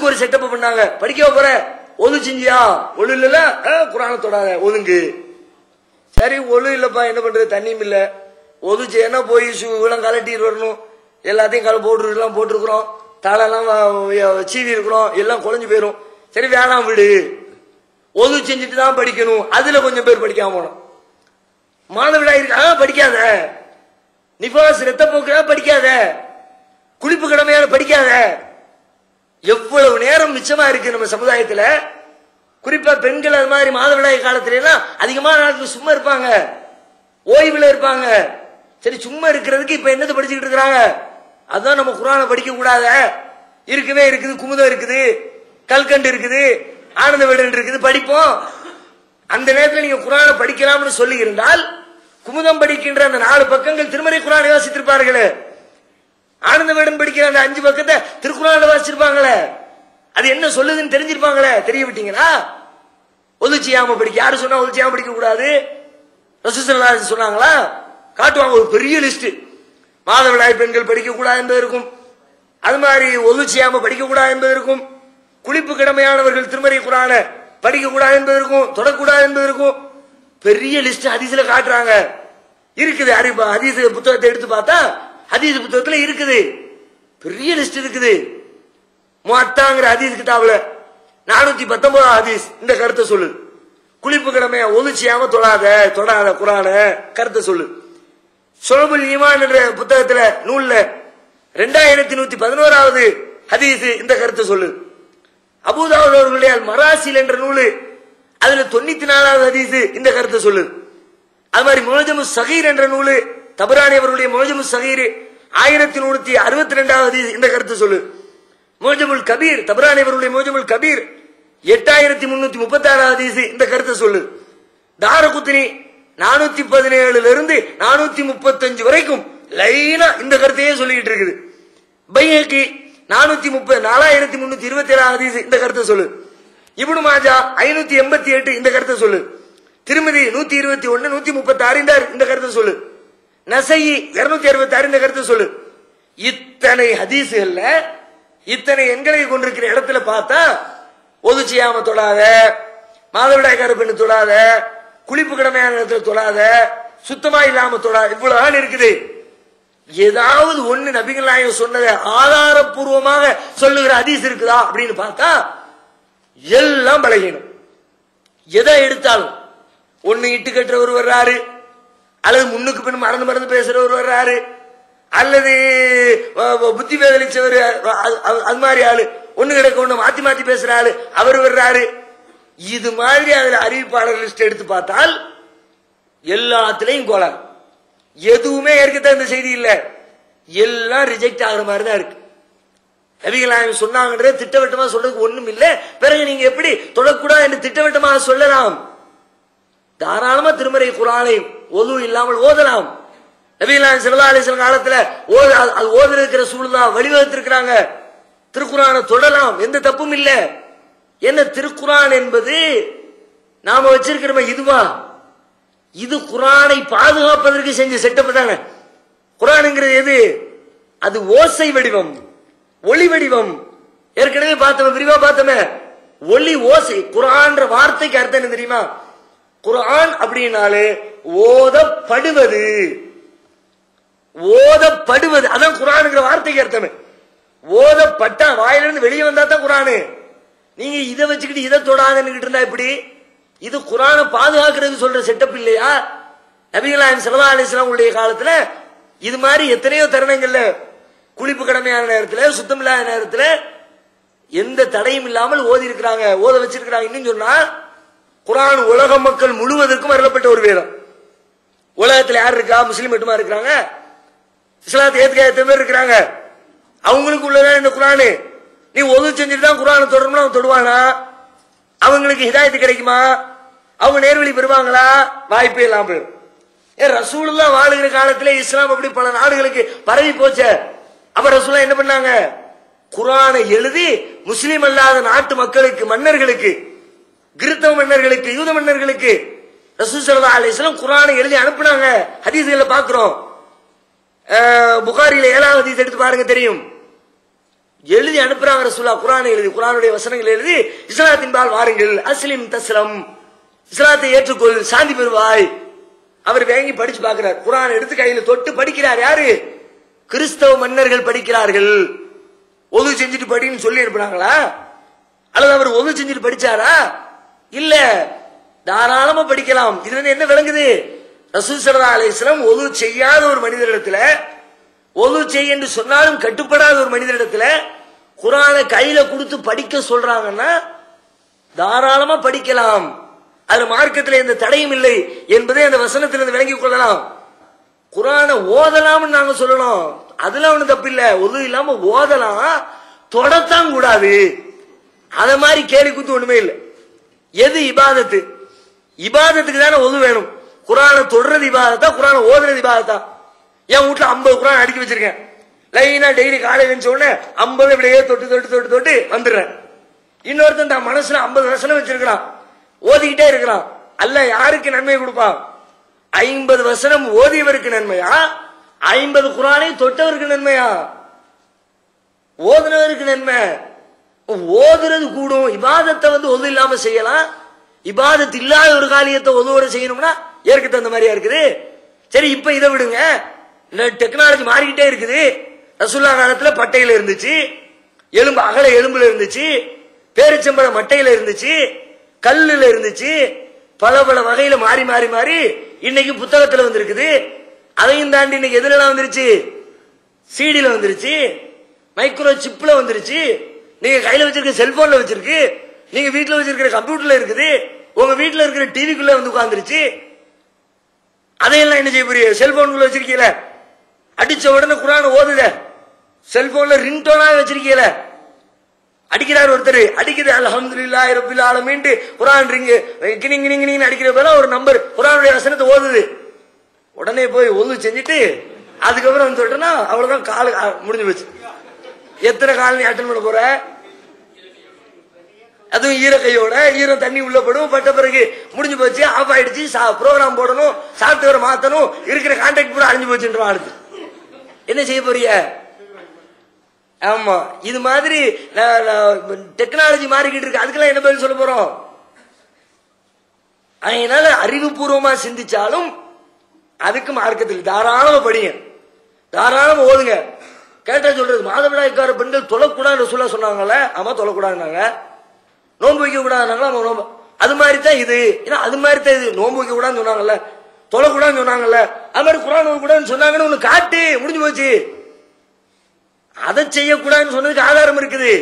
அதுக்கு ஒரு செட்டப் பண்ணாங்க படிக்க போற ஒது செஞ்சியா ஒழு இல்ல குரான தொடாத ஒதுங்கு சரி ஒழு இல்லப்பா என்ன பண்றது தண்ணியும் இல்ல ஒது செய்யனா போய் எல்லாம் கலட்டிட்டு வரணும் எல்லாத்தையும் கல போட்டு எல்லாம் போட்டிருக்கிறோம் தலையெல்லாம் வ- சீவி இருக்கிறோம் எல்லாம் குழஞ்சு போயிரும் சரி வேணாம் விடு ஒது செஞ்சுட்டு தான் படிக்கணும் அதுல கொஞ்சம் பேர் படிக்காம போனோம் மாதவிடாய் இருக்கு ஆ, படிக்காத நிபாஸ் ரத்த போக்குறா படிக்காத குளிப்பு கடமையான படிக்காத எவ்வளவு நேரம் மிச்சமா இருக்கு நம்ம சமுதாயத்துல குறிப்பா பெண்கள் அது மாதிரி மாதவிடாய் காலத்துல எல்லாம் அதிகமான நாட்கள் சும்மா இருப்பாங்க ஓய்வுல இருப்பாங்க சரி சும்மா இருக்கிறதுக்கு இப்ப என்னது படிச்சுக்கிட்டு இருக்கிறாங்க அதான் நம்ம குரானை படிக்க கூடாத இருக்கவே இருக்குது குமுதம் இருக்குது கல்கண்டு இருக்குது ஆனந்த வீடு இருக்குது படிப்போம் அந்த நேரத்தில் நீங்க குரானை படிக்கலாம்னு சொல்லி இருந்தால் குமுதம் படிக்கின்ற அந்த நாலு பக்கங்கள் திருமறை குரானை வாசித்திருப்பார்களே ஆனந்த வேடன் படிக்கிற அந்த அஞ்சு பக்கத்தை திருக்குறள் வாசிச்சிருப்பாங்களே அது என்ன சொல்லுதுன்னு தெரிஞ்சிருப்பாங்களே தெரிய விட்டீங்களா ஒதுச்சியாம படிக்க யாரு சொன்னா ஒதுச்சியாம படிக்க கூடாது ரசூசல்லா சொன்னாங்களா காட்டுவாங்க ஒரு பெரிய லிஸ்ட் மாதவிடாய் பெண்கள் படிக்க கூடாது என்பது இருக்கும் அது மாதிரி ஒதுச்சியாம படிக்க கூடாது என்பது இருக்கும் குளிப்பு கடமையானவர்கள் திருமறை குரான படிக்க கூடாது என்பது இருக்கும் தொடக்கூடாது என்பது இருக்கும் பெரிய லிஸ்ட் ஹதீஸ்ல காட்டுறாங்க இருக்குது அறிவு ஹதீஸ் புத்தகத்தை எடுத்து பார்த்தா ஹதீஸ் புத்தகத்துல இருக்குது பெரிய லிஸ்ட் இருக்குது முத்தாங்கிற ஹதீஸ் கிதாபுல நானூத்தி பத்தொன்பதாம் ஹதீஸ் இந்த கருத்தை சொல்லு குளிப்பு கடமைய ஒதுச்சியாம தொழாத தொடாத குரான கருத்தை சொல்லு சுலபுல் ஈமான் என்ற புத்தகத்துல நூல்ல ரெண்டாயிரத்தி நூத்தி பதினோராவது ஹதீஸ் இந்த கருத்தை சொல்லு அபூதாவுத் அவர்களுடைய அல் மராசில் என்ற நூலு அதுல தொண்ணூத்தி நாலாவது ஹதீஸ் இந்த கருத்தை சொல்லு அது மாதிரி முழஜமு சகீர் என்ற நூலு தபரானி அவர்களுடைய முழஜமு சகீர் ஆயிரத்தி நூத்தி அறுபத்தி ரெண்டாவது ஹதீஸ் இந்த கருத்தை சொல்லு முழஜமுல் கபீர் தபரானி அவர்களுடைய முழஜமுல் கபீர் எட்டாயிரத்தி முன்னூத்தி முப்பத்தி ஆறாவது ஹதீஸ் இந்த கருத்தை சொல்லு தாரகுத்தினி நானூத்தி பதினேழுல இருந்து நானூத்தி முப்பத்தஞ்சு வரைக்கும் லைனா இந்த கருத்தையே சொல்லிக்கிட்டு இருக்குது பைஹக்கி நானூத்தி முப்பது நாலாயிரத்தி முன்னூத்தி இருபத்தி ஏழாவது ஹதீஸ் இந்த கருத்தை சொல்லு இப்னு மாஜா ஐநூத்தி எண்பத்தி எட்டு இந்த கருத்தை சொல்லு திருமதி நூத்தி இருபத்தி ஒன்னு நூத்தி முப்பத்தி ஆறு இந்த இந்த கருத்தை சொல்லு நசையி இருநூத்தி அறுபத்தி ஆறு இந்த கருத்தை சொல்லு இத்தனை ஹதீஸுகள்ல இத்தனை எண்களை கொண்டிருக்கிற இடத்துல பார்த்தா ஒதுச்சியாம தொடாத மாதவிடாய்க்கார பெண்ணு தொடாத குளிப்பு கடமையான இடத்துல தொடாத சுத்தமா இல்லாம தொடாத இவ்வளவு ஆள் இருக்குது ஏதாவது ஒண்ணு நபிகள் நாயகம் சொன்னதை ஆதாரப்பூர்வமாக சொல்லுகிற ஹதீஸ் இருக்குதா அப்படின்னு பார்த்தா எல்லாம் பலகீனம் எதை எடுத்தாலும் ஒண்ணு இட்டு கட்டுறவர் வர்றாரு அல்லது முன்னுக்கு பின் மறந்து மறந்து பேசுறவர் வர்றாரு அல்லது அஹ், புத்தி வேதளிச்சவர் அது- அது- அது மாதிரி ஆளு ஒண்ணு கிடக்க ஒண்ணு மாத்தி மாத்தி பேசுற ஆளு அவர் வர்றாரு இது மாதிரி அதுல அறிவிப்பாளர் லிஸ்ட் எடுத்து பார்த்தால் எல்லாத்துலயும் கோளாறு எதுவுமே ஏற்கத்தான் இந்த செய்தி இல்ல எல்லாம் ரிஜெக்ட் ஆகுற மாதிரி தான் இருக்கு நபிகள் நாயகம் சொன்னாங்கன்றே திட்டவட்டமா சொல்றதுக்கு ஒண்ணும் இல்ல பிறகு நீங்க எப்படி தொடக்கூடாது என்று திட்டவட்டமாக சொல்லலாம் தாராளமா திருமறை குரானை ஒது இல்லாமல் ஓதலாம் நபிகள் நாயகம் ஸல்லல்லாஹு அலைஹி வஸல்லம் காலத்துல ஓத அது- அது ஓத இருக்கிற சூழ்நிலை வழிவகுத்திருக்கிறாங்க திருக்குறானை தொடலாம் எந்த தப்பும் இல்ல என்ன திருக்குரான் என்பது நாம வச்சிருக்கிறோமே இதுவா இது குரானை பாதுகாப்பதற்கு செஞ்ச செட்டப் தானே குரானுங்கிறது எது அது ஓசை வடிவம் ஒளி வடிவம் ஏற்கனவே பார்த்தோம் விரிவா பார்த்தோமே ஒளி ஓசை குரான்ற வார்த்தைக்கு அர்த்தம் என்ன தெரியுமா குரான் அப்படின்னாலே ஓதப்படுவது ஓதப்படுவது அதான் குரானுங்கிற வார்த்தைக்கு அர்த்தமே ஓதப்பட்டா வாயிலிருந்து வெளியே வந்தா தான் குரானு நீங்க இதை வச்சுக்கிட்டு இதை தொடாதுன்னு இருந்தா எப்படி இது குரானை பாதுகாக்கிறது சொல்ற செட்டப் இல்லையா நபிகளாயம் சல்லா அலிஸ்லாமுடைய காலத்துல இது மாதிரி எத்தனையோ தருணங்கள்ல குளிப்பு கடமையான நேரத்துல சுத்தம் இல்லாத நேரத்துல எந்த தடையும் இல்லாமல் ஓதி இருக்கிறாங்க ஓத வச்சிருக்கிறாங்க இன்னும் சொன்னா குரான் உலக மக்கள் முழுவதற்கும் அருளப்பட்ட ஒரு வேதம் உலகத்துல யார் இருக்கா முஸ்லீம் மட்டுமா இருக்கிறாங்க இஸ்லாத்தை ஏத்துக்க எத்தனை பேர் இருக்கிறாங்க அவங்களுக்கு உள்ளதான் இந்த குரானு நீ ஒது செஞ்சுட்டு தான் குரானை தொடரணும்னா அவன் தொடுவானா அவங்களுக்கு ஹிதாயத்து கிடைக்குமா அவங்க நேர்வழி பெறுவாங்களா வாய்ப்பே இல்லாம போயிடும் ஏன் ரசூலுல்லா வாழுகிற காலத்துல இஸ்லாம் அப்படி பல நாடுகளுக்கு பரவி போச்சே அப்ப ரசூலா என்ன பண்ணாங்க குரானை எழுதி முஸ்லிம் அல்லாத நாட்டு மக்களுக்கு மன்னர்களுக்கு கிறிஸ்தவ மன்னர்களுக்கு யூத மன்னர்களுக்கு ரசூல் ஸல்லல்லாஹு அலைஹி வஸல்லம் குரானை எழுதி அனுப்புனாங்க ஹதீஸ்களை பாக்குறோம் அஹ், புகாரில ஏழாவது ஹதீஸ் எடுத்து பாருங்க தெரியும் எழுதி அனுப்புறாங்க ரசூலா குரானை எழுதி குரானுடைய வசனங்கள் எழுதி இஸ்லாத்தின் பால் வாருங்கள் அஸ்லிம் தஸ்லம் இஸ்லாத்தை ஏற்றுக்கொள் சாந்தி பெறுவாய் அவர் வாங்கி படிச்சு பார்க்கிறார் குரான் எடுத்து கையில தொட்டு படிக்கிறார் யாரு கிறிஸ்தவ மன்னர்கள் படிக்கிறார்கள் ஒது செஞ்சுட்டு படின்னு சொல்லி அனுப்புனாங்களா அல்லது அவர் ஒது செஞ்சுட்டு படிச்சாரா இல்ல தாராளமா படிக்கலாம் இதுல இருந்து என்ன விளங்குது ரசூல் சல்லா அலிஸ்லாம் ஒது செய்யாத ஒரு மனிதரிடத்துல ஒது செய் என்று சொன்னாலும் கட்டுப்படாத ஒரு மனிதரிடத்துல குரானை கையில கொடுத்து படிக்க சொல்றாங்கன்னா தாராளமா படிக்கலாம் அது மார்க்கத்தில் எந்த தடையும் இல்லை என்பதை அந்த வசனத்திலிருந்து விளங்கிக் கொள்ளலாம் குரானை ஓதலாம்னு நாங்க சொல்லணும் அதுல ஒண்ணு தப்பு இல்ல ஒது இல்லாம ஓதலாம் தொடத்தான் கூடாது அத மாதிரி கேலி குத்து ஒண்ணுமே இல்லை எது இபாதத்து இபாதத்துக்கு தானே ஒது வேணும் குரானை தொடுறது இபாதத்தா குரானை ஓதுறது இபாதத்தா என் வீட்டுல ஐம்பது குரான் அடுக்கி வச்சிருக்கேன் லைனா டெய்லி காலையில எழுந்த உடனே ஐம்பது இப்படியே தொட்டு தொட்டு தொட்டு தொட்டு வந்துடுறேன் இன்னொருத்தன் தான் மனசுல ஐம்பது வசனம் வச்சிருக்கிறான் ஓதிக்கிட்டே இருக்கிறான் அல்ல யாருக்கு நன்மை கொடுப்பான் ஐம்பது வசனம் ஓதியவருக்கு நன்மையா ஐம்பது குரானை தொட்டவருக்கு நன்மையா ஓதுனவருக்கு நன்மை ஓதுறது கூடும் இபாதத்தை வந்து ஒது இல்லாம செய்யலாம் இபாதத் இல்லாத ஒரு காரியத்தை ஒதுவோட செய்யணும்னா ஏற்க தகுந்த மாதிரியா இருக்குது சரி இப்ப இதை விடுங்க இந்த டெக்னாலஜி மாறிக்கிட்டே இருக்குது ரசுல்லா காலத்துல பட்டையில இருந்துச்சு எலும்பு அகல எலும்புல இருந்துச்சு பேரிச்சம்பழ மட்டையில இருந்துச்சு கல்லுல இருந்துச்சு பல பல வகையில மாறி மாறி மாறி இன்னைக்கு புத்தகத்துல வந்திருக்குது அதையும் தாண்டி இன்னைக்கு எதுலாம் வந்துருச்சு சிடில வந்துருச்சு மைக்ரோ சிப்ல வந்துருச்சு நீங்க கையில வச்சிருக்க செல்போன்ல வச்சிருக்கு நீங்க வீட்டுல வச்சிருக்கிற கம்ப்யூட்டர்ல இருக்குது உங்க வீட்டுல இருக்கிற டிவிக்குள்ள வந்து உட்கார்ந்துருச்சு அதையெல்லாம் என்ன செய்ய போறீங்க செல்போனுக்குள்ள வச்சிருக்கீல அடிச்ச உடனே குரான ஓதுத செல்போன்ல ரிங்டோனா வச்சிருக்கீல அடிக்கிறார் ஒருத்தர் அடிக்குது அல்ஹம்துலில்லாஹி ரப்பில் ஆலமீன் குரான் ரிங் கிணிங் கிணிங் கிணிங் அடிக்கிற போல ஒரு நம்பர் குரானுடைய வசனத்தை ஓதுது உடனே போய் ஒது செஞ்சுட்டு அதுக்கப்புறம் வந்து சொல்லிட்டேன்னா அவ்வளவுதான் கால் ஆ, முடிஞ்சு போச்சு எத்தனை கால் நீ அட்டன் பண்ண போற அதுவும் ஈர கையோட ஈரம் தண்ணி உள்ள படும் பட்ட பிறகு முடிஞ்சு போச்சு ஆஃப் ஆயிடுச்சு ப்ரோக்ராம் போடணும் சாப்ட்வேர் மாத்தணும் இருக்கிற கான்டாக்ட் பூரா அழிஞ்சு போச்சுன்றான் அடுத்து என்ன செய்ய போறிய ஆமா இது மாதிரி டெக்னாலஜி மாறிக்கிட்டு இருக்கு அதுக்கெல்லாம் என்ன பதில் சொல்ல போறோம் அதனால அறிவுபூர்வமா சிந்திச்சாலும் அதுக்கு மார்க்கத்தில் தாராளமா படிங்க தாராளமா ஓதுங்க கேட்டா சொல்றது மாதவிடாய்க்கார பெண்கள் தொழக்கூடாதுன்னு சொல்ல சொன்னாங்கல்ல ஆமா தொழக்கூடாதுனாங்க நோன்பு வைக்க கூடாதுனாங்களா ஆமா, நோன்பு அது மாதிரி தான் இது ஏன்னா அது மாதிரி தான் இது நோன்பு வைக்க கூடாதுன்னு சொன்னாங்கல்ல தொழக்கூடாதுன்னு சொன்னாங்கல்ல அது மாதிரி குரான் ஓத கூடாதுன்னு சொன்னாங்கன்னு ஒண்ணு காட்டு முடிஞ்சு போச்சு அதை செய்யக்கூடாதுன்னு சொன்னதுக்கு ஆதாரம் இருக்குது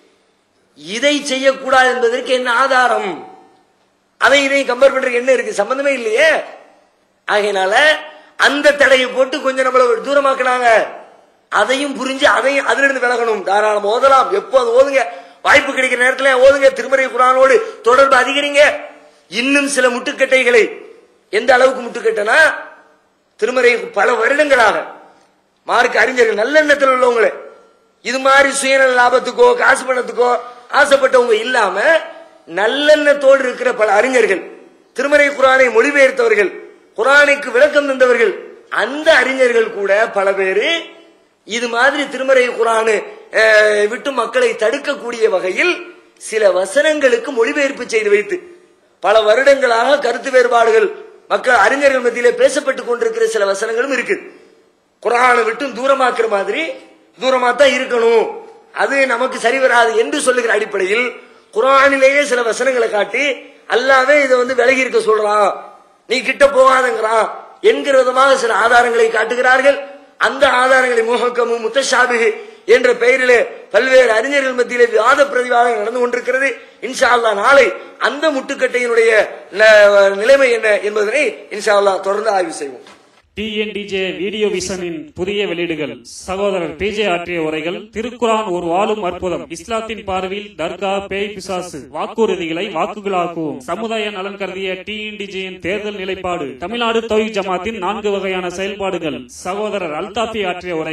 இதை செய்யக்கூடாது என்பதற்கு என்ன ஆதாரம் அதை இதையும் கம்பேர் பண்றதுக்கு என்ன இருக்கு சம்பந்தமே இல்லையே ஆகையினால அந்த தடையை போட்டு கொஞ்சம் நம்மள தூரமாக்குனாங்க அதையும் புரிஞ்சு அதையும் அதுல இருந்து விலகணும் தாராளம் ஓதலாம் எப்போ அது ஓதுங்க வாய்ப்பு கிடைக்கிற நேரத்துல ஓதுங்க திருமறை குரானோடு தொடர்பு அதிகரிங்க இன்னும் சில முட்டுக்கட்டைகளை எந்த அளவுக்கு முட்டுக்கட்டைனா திருமறை பல வருடங்களாக மார்க் அறிஞர்கள் நல்லெண்ணத்தில் உள்ளவங்களே இது மாதிரி சுயநல லாபத்துக்கோ காசு பணத்துக்கோ ஆசைப்பட்டவங்க இல்லாம நல்லெண்ணத்தோடு இருக்கிற பல அறிஞர்கள் திருமறை குரானை மொழிபெயர்த்தவர்கள் குரானுக்கு விளக்கம் தந்தவர்கள் அந்த அறிஞர்கள் கூட பல பேரு இது மாதிரி திருமறை குரானு அஹ், விட்டு மக்களை தடுக்கக்கூடிய வகையில் சில வசனங்களுக்கு மொழிபெயர்ப்பு செய்து வைத்து பல வருடங்களாக கருத்து வேறுபாடுகள் மக்கள் அறிஞர்கள் மத்தியிலே பேசப்பட்டுக் கொண்டிருக்கிற சில வசனங்களும் இருக்குது குரானை விட்டு தூரமாக்குற மாதிரி தூரமா தான் இருக்கணும் அது நமக்கு சரி வராது என்று சொல்லுகிற அடிப்படையில் குரானிலேயே சில வசனங்களை காட்டி அல்லாவே இதை வந்து விலகி இருக்க சொல்றான் நீ கிட்ட போகாதங்கிறான் என்கிற விதமாக சில ஆதாரங்களை காட்டுகிறார்கள் அந்த ஆதாரங்களை முகக்கமு முத்தஷாபிகு என்ற பெயரிலே பல்வேறு அறிஞர்கள் மத்தியிலே விவாத பிரதிவாதம் நடந்து கொண்டிருக்கிறது இன்ஷா அல்லாஹ் நாளை அந்த முட்டுக்கட்டையினுடைய ந- நிலைமை என்ன என்பதனை இன்ஷா அல்லாஹ் தொடர்ந்து ஆய்வு செய்வோம் டிஎன்டிஜே வீடியோ விஷனின் புதிய வெளியீடுகள் சகோதரர் பிஜே ஆற்றிய உரைகள் திருக்குரான் ஒரு வாழும் அற்புதம் இஸ்லாத்தின் பார்வையில் தர்கா பேய் பிசாசு வாக்குறுதிகளை வாக்குகளாக்குவோம் சமுதாய நலன் கருதிய டிஎன்டிஜேயின் தேர்தல் நிலைப்பாடு தமிழ்நாடு தொழில் ஜமாத்தின் நான்கு வகையான செயல்பாடுகள் சகோதரர் அல்தாஃபி ஆற்றிய உரைகள்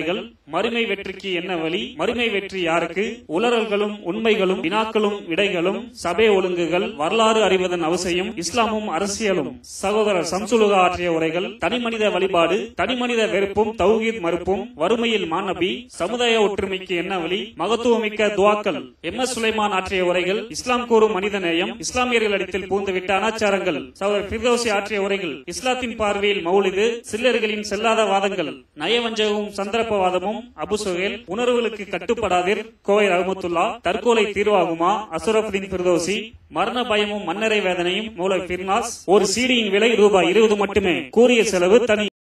மறுமை வெற்றிக்கு என்ன வழி மறுமை வெற்றி யாருக்கு உளறல்களும் உண்மைகளும் வினாக்களும் விடைகளும் சபை ஒழுங்குகள் வரலாறு அறிவதன் அவசியம் இஸ்லாமும் அரசியலும் சகோதரர் சம்சுலுகா ஆற்றிய உரைகள் தனிமனித வழிபாடு தனிமனித வெறுப்பும் தௌஹீத் மறுப்பும் வறுமையில் மாநபி சமுதாய ஒற்றுமைக்கு என்ன வழி மகத்துவமிக்க துவாக்கள் எம் எஸ் சுலைமான் ஆற்றிய உரைகள் இஸ்லாம் கூறும் மனித நேயம் இஸ்லாமியர்கள் இடத்தில் பூந்துவிட்ட அனாச்சாரங்கள் சகோதரர் பிர்தோசி ஆற்றிய உரைகள் இஸ்லாத்தின் பார்வையில் மௌலிது சில்லர்களின் செல்லாத வாதங்கள் நயவஞ்சகமும் சந்தர்ப்பவாதமும் அபு சுஹேல் உணர்வுகளுக்கு கட்டுப்படாதீர் கோவை ரஹமத்துல்லா தற்கொலை தீர்வாகுமா அசுரஃபுதீன் பிர்தோசி மரண பயமும் மன்னரை வேதனையும் மூல பிர்னாஸ் ஒரு சீடியின் விலை ரூபாய் இருபது மட்டுமே கூறிய செலவு தனி